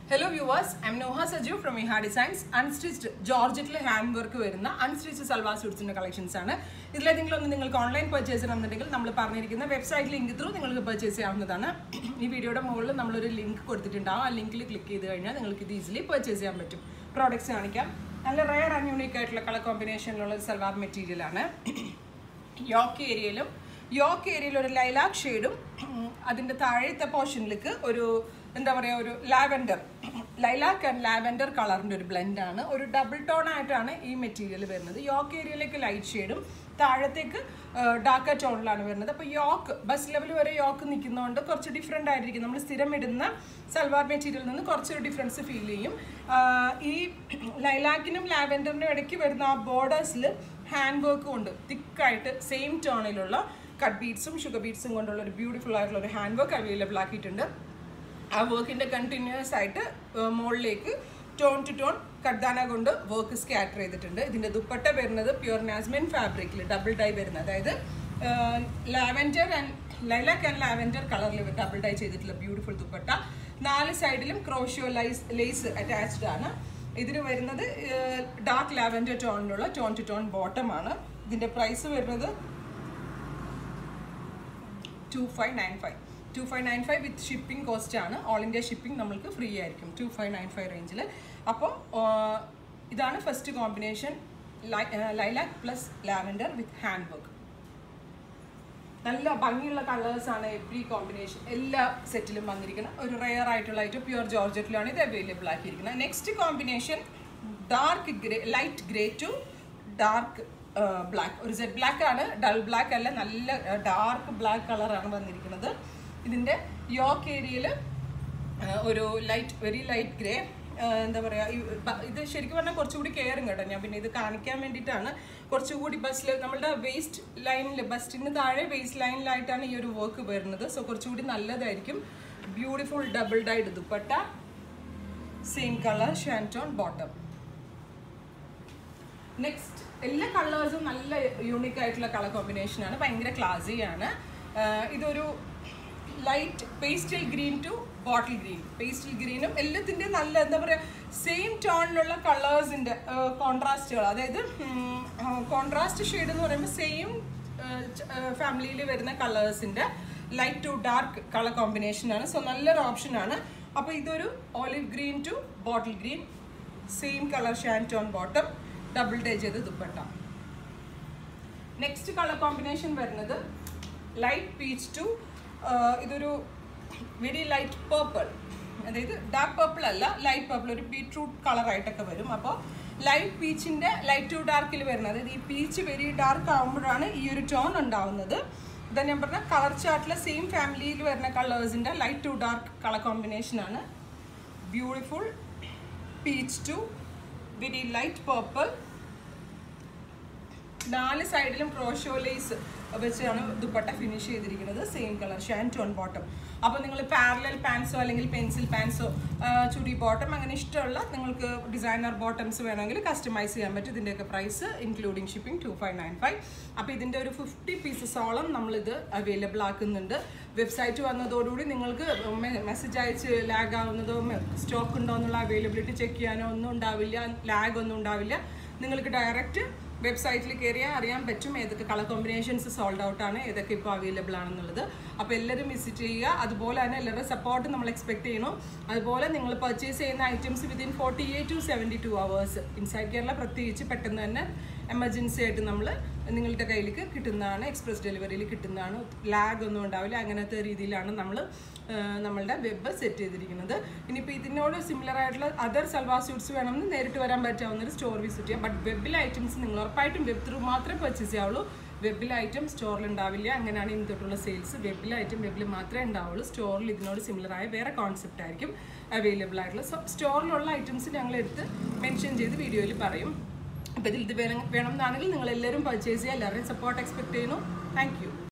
hello viewers I am Noha Saju from Eha designs unstitched ജോർജറ്റിൽ hand work വരുന്ന unstitch salwar സ്യൂട്ട്സിന്റെ collections ആണ് ഇതിലേതെങ്കിലും ഒന്ന് നിങ്ങൾക്ക് ഓൺലൈൻ പർച്ചേസ് ചെയ്യണമെന്നുണ്ടെങ്കിൽ നമ്മൾ പറഞ്ഞിരിക്കുന്ന വെബ്സൈറ്റ് ലിങ്ക് ത്രൂ നിങ്ങൾക്ക് പർച്ചേസ് ചെയ്യാവുന്നതാണ് ഈ വീഡിയോയുടെ മുകളിൽ നമ്മളൊരു ലിങ്ക് കൊടുത്തിട്ടുണ്ടാവും ആ ലിങ്കിൽ ക്ലിക്ക് ചെയ്ത് കഴിഞ്ഞാൽ നിങ്ങൾക്ക് ഇത് ഈസിലി പർച്ചേസ് ചെയ്യാൻ പറ്റും പ്രോഡക്റ്റ്സ് കാണിക്കാം നല്ല റയർ ആൻഡ് യൂണിക് ആയിട്ടുള്ള കളർ കോമ്പിനേഷനിലുള്ള ഒരു സൽവാർ മെറ്റീരിയൽ ആണ് യോക്ക് ഏരിയയിലും യോക്ക് ഏരിയയിൽ ഒരു ലൈലാക്ക് ഷെയ്ഡും അതിൻ്റെ താഴത്തെ പോർഷനിലേക്ക് ഒരു എന്താ പറയുക ഒരു ലാവൻഡർ ലൈലാക്ക് ആൻഡ് ലാവൻഡർ കളറിൻ്റെ ഒരു ബ്ലെൻഡാണ് ഒരു ഡബിൾ ടോൺ ആയിട്ടാണ് ഈ മെറ്റീരിയൽ വരുന്നത് യോക്ക് ഏരിയയിലേക്ക് ലൈറ്റ് ഷെയ്ഡും താഴത്തേക്ക് ഡാർക്ക ടോണിലാണ് വരുന്നത് അപ്പോൾ യോക്ക് ബസ് ലെവൽ വരെ യോക്ക് നിൽക്കുന്നതുകൊണ്ട് കുറച്ച് ഡിഫറെൻ്റ് ആയിരിക്കും നമ്മൾ സ്ഥിരം ഇടുന്ന സൽവാർ മെറ്റീരിയലിൽ നിന്ന് കുറച്ചൊരു ഡിഫറൻസ് ഫീൽ ചെയ്യും ഈ ലൈലാക്കിനും ലാവൻഡറിനും ഇടയ്ക്ക് വരുന്ന ആ ബോർഡേഴ്സിൽ ഹാൻഡ് വർക്കും ഉണ്ട് തിക്കായിട്ട് സെയിം ടോണിലുള്ള കട്ട് ബീഡ്സും ഷുഗർ ബീഡ്സും കൊണ്ടുള്ള ഒരു ബ്യൂട്ടിഫുൾ ആയിട്ടുള്ള ഒരു ഹാൻഡ് വർക്ക് അവൈലബിൾ ആക്കിയിട്ടുണ്ട് ആ വർക്കിൻ്റെ കണ്ടിന്യൂസ് ആയിട്ട് മുകളിലേക്ക് ടോൺ ടു ടോൺ കഡ്ദാന കൊണ്ട് വർക്ക് സ്കാറ്റർ ചെയ്തിട്ടുണ്ട് ഇതിൻ്റെ ദുപ്പട്ട വരുന്നത് പ്യുവർ നാസ്മിൻ ഫാബ്രിക്കിൽ ഡബിൾ ഡൈ വരുന്നത് അതായത് lavender and lilac and lavender കളറിൽ ഡബിൾ ഡൈ ചെയ്തിട്ടുള്ള ബ്യൂട്ടിഫുൾ ദുപ്പട്ട നാല് സൈഡിലും ക്രോഷ്യോ ലൈസ് ലേസ് അറ്റാച്ച്ഡ് ആണ് ഇതിന് വരുന്നത് ഡാർക്ക് ലാവൻഡർ ടോണിലുള്ള ടോൺ ടു ടോൺ ബോട്ടം ആണ് ഇതിൻ്റെ പ്രൈസ് വരുന്നത് two five nine five two five nine five with shipping cost ആണ് ഓൾ ഇന്ത്യ ഷിപ്പിംഗ് നമ്മൾക്ക് ഫ്രീ ആയിരിക്കും ടു ഫൈവ് നയൻ ഫൈവ് റേഞ്ചിൽ അപ്പോൾ ഇതാണ് first combination lilac plus lavender with hand work നല്ല ഭംഗിയുള്ള കളേഴ്സ് ആണ് എവറി കോമ്പിനേഷൻ എല്ലാ സെറ്റിലും വന്നിരിക്കുന്നത് ഒരു റെയർ ആയിട്ടുള്ള ഐറ്റം പ്യുവർ ജോർജറ്റിലാണ് ഇത് അവൈലബിൾ ആക്കിയിരിക്കുന്നത് next combination dark grey light grey to dark black ഒരു സെറ്റ് ബ്ലാക്ക് ആണ് ഡൾ ബ്ലാക്ക് അല്ല നല്ല ഡാർക്ക് ബ്ലാക്ക് കളറാണ് വന്നിരിക്കുന്നത് ഇതിൻ്റെ യോക്ക് ഏരിയയിൽ ഒരു ലൈറ്റ് വെരി ലൈറ്റ് ഗ്രേ എന്താ പറയുക ഇത് ശരിക്കും പറഞ്ഞാൽ കുറച്ചുകൂടി കെയറും കേട്ടോ ഞാൻ പിന്നെ ഇത് കാണിക്കാൻ വേണ്ടിയിട്ടാണ് കുറച്ചുകൂടി ബസ്സിൽ നമ്മളുടെ വേസ്റ്റ് ലൈനിൽ ബസ്സിന് താഴെ വേസ്റ്റ് ലൈനിലായിട്ടാണ് ഈ ഒരു വർക്ക് വരുന്നത് സോ കുറച്ചുകൂടി നല്ലതായിരിക്കും beautiful double dyed dupatta same colour shantoon bottom next എല്ലാ കളേഴ്സും നല്ല യൂണിക് ആയിട്ടുള്ള കളർ കോമ്പിനേഷനാണ് ഭയങ്കര ക്ലാസിയാണ് ഇതൊരു light pastel green to bottle green pastel ഗ്രീനും എല്ലാത്തിൻ്റെയും നല്ല എന്താ പറയുക സെയിം ടോണിലുള്ള കളേഴ്സിൻ്റെ കോൺട്രാസ്റ്റുകൾ അതായത് കോൺട്രാസ്റ്റ് ഷെയ്ഡ് എന്ന് പറയുമ്പോൾ സെയിം ഫാമിലിയിൽ വരുന്ന കളേഴ്സിൻ്റെ ലൈറ്റ് ടു ഡാർക്ക് കളർ കോമ്പിനേഷനാണ് സോ നല്ലൊരു ഓപ്ഷനാണ് അപ്പോൾ ഇതൊരു olive green to bottle green same colour shantoon bottom double dye ചെയ്ത് ദുപ്പട്ട നെക്സ്റ്റ് കളർ കോമ്പിനേഷൻ വരുന്നത് ലൈറ്റ് പീച്ച് ടു ഇതൊരു വെരി ലൈറ്റ് പേർപ്പിൾ അതായത് ഡാർക്ക് പേർപ്പിൾ അല്ല ലൈറ്റ് പേർപ്പിൾ ഒരു ബീട്രൂട്ട് കളറായിട്ടൊക്കെ വരും അപ്പോൾ ലൈറ്റ് പീച്ചിൻ്റെ ലൈറ്റ് ടു ഡാർക്കിൽ വരുന്നത് ഈ പീച്ച് വെരി ഡാർക്ക് ആകുമ്പോഴാണ് ഈ ഒരു ടോൺ ഉണ്ടാവുന്നത് ഇതാ ഞാൻ പറഞ്ഞ കളർ ചാർട്ടിലെ സെയിം ഫാമിലിയിൽ വരുന്ന കളേഴ്സിൻ്റെ ലൈറ്റ് ടു ഡാർക്ക് കളർ കോമ്പിനേഷനാണ് beautiful peach to very light purple നാല് സൈഡിലും ക്രോഷോ ലേസ് വെച്ചാണ് ദുപ്പട്ട ഫിനിഷ് ചെയ്തിരിക്കുന്നത് same colour shantoon bottom അപ്പോൾ നിങ്ങൾ പാരലൽ പാൻസോ അല്ലെങ്കിൽ പെൻസിൽ പാൻസോ ചുടി ബോട്ടം അങ്ങനെ ഇഷ്ടമുള്ള നിങ്ങൾക്ക് ഡിസൈനർ ബോട്ടംസ് വേണമെങ്കിൽ കസ്റ്റമൈസ് ചെയ്യാൻ പറ്റും ഇതിൻ്റെയൊക്കെ price including shipping two five nine five അപ്പോൾ ഇതിൻ്റെ ഒരു ഫിഫ്റ്റി പീസസോളം നമ്മളിത് അവൈലബിൾ ആക്കുന്നുണ്ട് വെബ്സൈറ്റ് വന്നതോടുകൂടി നിങ്ങൾക്ക് മെസ്സേജ് അയച്ച് ലാഗ് ആവുന്നതോ സ്റ്റോക്ക് ഉണ്ടോ എന്നുള്ള അവൈലബിലിറ്റി ചെക്ക് ചെയ്യാനോ ഒന്നും ഉണ്ടാവില്ല ലാഗ് ഒന്നും ഉണ്ടാവില്ല നിങ്ങൾക്ക് ഡയറക്റ്റ് വെബ്സൈറ്റിൽ കയറിയാൽ അറിയാൻ പറ്റും ഏതൊക്കെ കളർ കോമ്പിനേഷൻസ് സോൾഡ് ഔട്ട് ആണ് ഏതൊക്കെ ഇപ്പോൾ അവൈലബിൾ ആണെന്നുള്ളത് അപ്പോൾ എല്ലാവരും വിസിറ്റ് ചെയ്യുക അതുപോലെ തന്നെ എല്ലാവരുടെ സപ്പോർട്ട് നമ്മൾ എക്സ്പെക്ട് ചെയ്യണം അതുപോലെ നിങ്ങൾ പർച്ചേസ് ചെയ്യുന്ന items within forty eight to seventy two hours inside Kerala പ്രത്യേകിച്ച് പെട്ടെന്ന് തന്നെ എമർജൻസി ആയിട്ട് നമ്മൾ നിങ്ങളുടെ കയ്യിലേക്ക് കിട്ടുന്നതാണ് എക്സ്പ്രസ് ഡെലിവറിയിൽ കിട്ടുന്നതാണ് ലാഗ് ഒന്നും ഉണ്ടാവില്ല അങ്ങനത്തെ രീതിയിലാണ് നമ്മൾ നമ്മളുടെ വെബ് സെറ്റ് ചെയ്തിരിക്കുന്നത് ഇനിയിപ്പോൾ ഇതിനോട് സിമിലർ ആയിട്ടുള്ള അതർ സൽവാർ സ്യൂട്ട്സ് വേണമെന്ന് നേരിട്ട് വരാൻ പറ്റാവുന്ന ഒരു സ്റ്റോർ വിസിറ്റ് ചെയ്യാം ബട്ട് വെബിലെ ഐറ്റംസ് നിങ്ങൾ ഉറപ്പായിട്ടും വെബ് ത്രൂ മാത്രമേ പർച്ചേസ് ചെയ്യാവുള്ളൂ വെബിലെ ഐറ്റം സ്റ്റോറിൽ ഉണ്ടാവില്ല അങ്ങനെയാണ് ഇന്ന് തൊട്ടുള്ള സെയിൽസ് വെബിലെ ഐറ്റം വെബിൽ മാത്രമേ ഉണ്ടാവുള്ളൂ സ്റ്റോറിൽ ഇതിനോട് സിമിലർ ആയ വേറെ കോൺസെപ്റ്റ് ആയിരിക്കും അവൈലബിൾ ആയിട്ടുള്ള സ്റ്റോറിലുള്ള ഐറ്റംസ് ഞങ്ങൾ എടുത്ത് മെൻഷൻ ചെയ്ത് വീഡിയോയിൽ പറയും അപ്പോൾ ഇതിൽ ഇത് വേണം വേണം എന്നാണെങ്കിൽ നിങ്ങൾ എല്ലാവരും പർച്ചേസ് ചെയ്യുക എല്ലാവരുടെയും സപ്പോർട്ട് എക്സ്പെക്ട് ചെയ്യുന്നു താങ്ക്